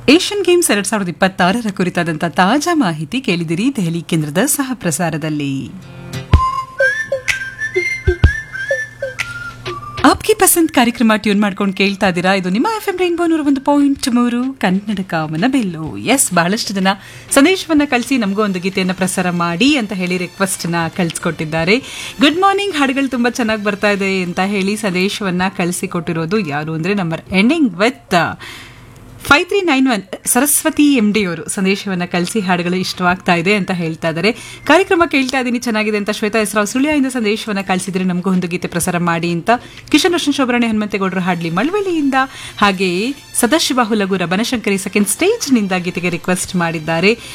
Asian games ಎರಡ್ ಸಾವಿರದ ಇಪ್ಪತ್ತಾರರ ಕುರಿತಾದಂಥ ತಾಜಾ ಮಾಹಿತಿ ಕೇಳಿದಿರಿ ದೆಹಲಿ ಕೇಂದ್ರದ ಸಹ ಪ್ರಸಾರದಲ್ಲಿ ಆಪ್ಗೆ ಪಸಂದ್ ಕಾರ್ಯಕ್ರಮ ಟ್ಯೂನ್ ಮಾಡ್ಕೊಂಡು ಕೇಳ್ತಾ ಇದ್ದೀರಾ ಇದು ನಿಮ್ಮ ಎಫ್ ಎಂ ರೈನ್ಬೋ ನೂರ ಒಂದು ಪಾಯಿಂಟ್ ಮೂರು ಕನ್ನಡ ಕಾಮನ ಬೆಲ್ಲು ಎಸ್ ಬಹಳಷ್ಟು ಜನ ಸಂದೇಶವನ್ನ ಕಳಿಸಿ ನಮಗೂ ಒಂದು ಗೀತೆಯನ್ನು ಪ್ರಸಾರ ಮಾಡಿ ಅಂತ ಹೇಳಿ ರಿಕ್ವೆಸ್ಟ್ ನ ಕಳಿಸ್ಕೊಟ್ಟಿದ್ದಾರೆ ಗುಡ್ ಮಾರ್ನಿಂಗ್ ಹಾಡುಗಳು ತುಂಬಾ ಚೆನ್ನಾಗಿ ಬರ್ತಾ ಇದೆ ಅಂತ ಹೇಳಿ ಸಂದೇಶವನ್ನ ಕಳಿಸಿಕೊಟ್ಟಿರೋದು ಯಾರು ಅಂದ್ರೆ number ending with five three nine one Saraswathi M D ಅವರು ಸಂದೇಶವನ್ನ ಕಳಿಸಿ ಹಾಡುಗಳು ಇಷ್ಟವಾಗ್ತಾ ಇದೆ ಅಂತ ಹೇಳ್ತಾ ಇದ್ದಾರೆ ಕಾರ್ಯಕ್ರಮ ಕೇಳ್ತಾ ಇದ್ದೀನಿ ಚೆನ್ನಾಗಿದೆ ಅಂತ ಶ್ವೇತಾ ಹೆಸರಾವ್ ಸುಳ್ಯದಿಂದ ಸಂದೇಶವನ್ನ ಕಳಿಸಿದ್ರೆ ನಮಗೂ ಒಂದು ಗೀತೆ ಪ್ರಸಾರ ಮಾಡಿ ಅಂತ ಕಿಶನ್ ರೋಷನ್ ಶೋಭರಾಣಿ ಹನುಮಂತೇಗೌಡರು ಹಾಡ್ಲಿ ಮಳವಳ್ಳಿಯಿಂದ ಹಾಗೆಯೇ ಸದಾಶಿವ ಹುಲಗೂರ ಬನಶಂಕರಿ ಸೆಕೆಂಡ್ ಸ್ಟೇಜ್ನಿಂದ ಗೀತೆಗೆ ರಿಕ್ವೆಸ್ಟ್ ಮಾಡಿದ್ದಾರೆ